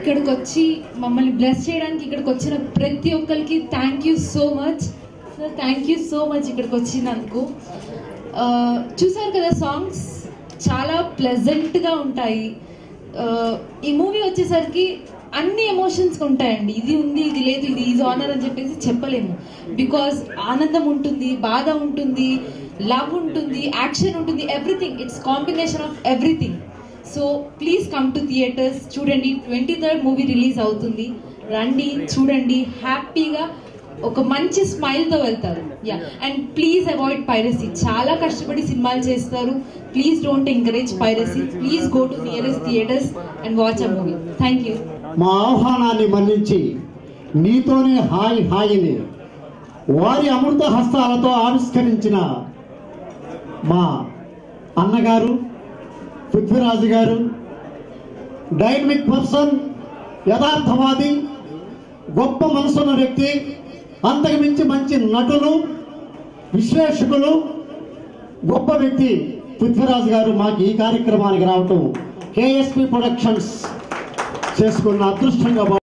ఇక్కడికి వచ్చి మమ్మల్ని బ్లెస్ చేయడానికి ఇక్కడికి వచ్చిన ప్రతి ఒక్కరికి thank you so much sir thank you so much ఇక్కడికి వచ్చినందుకు ఆ, చూసారు కదా సాంగ్స్ చాలా ప్లెజెంట్గా ఉంటాయి ఆ, ఈ మూవీ వచ్చేసరికి అన్ని ఎమోషన్స్ ఉంటాయండి ఇది ఉంది ఇది లేదు ఇది ఈజ్ ఆనర్ అని చెప్పేసి చెప్పలేము బికాజ్ ఆనందం ఉంటుంది బాధ ఉంటుంది లవ్ ఉంటుంది యాక్షన్ ఉంటుంది everything it's combination of everything so please come to theatres చూడండి ట్వంటీ థర్డ్ మూవీ రిలీజ్ అవుతుంది రండి చూడండి హ్యాపీగా ఒక మంచి స్మైల్తో వెళ్తారు yeah and please avoid piracy చాలా కష్టపడి సినిమాలు చేస్తారు please don't encourage piracy please go to nearest theatres and watch a movie thank you మా ఆహ్వానాన్ని మన్నించి నీతోనే హాయ్ హాయిని వారి అమృత హస్తాలతో ఆవిష్కరించిన మా అన్నగారు పృథ్వీరాజు గారు డైనమిక్ పర్సన్ యథార్థవాది గొప్ప మనసున్న వ్యక్తి అంతకు మించి మంచి నటులు విశ్లేషకులు గొప్ప వ్యక్తి పృథ్వీరాజు గారు మాకు ఈ కార్యక్రమానికి రావటం కేఎస్పి ప్రొడక్షన్స్ చేసుకున్న అదృష్టంగా భావిస్తున్నాను.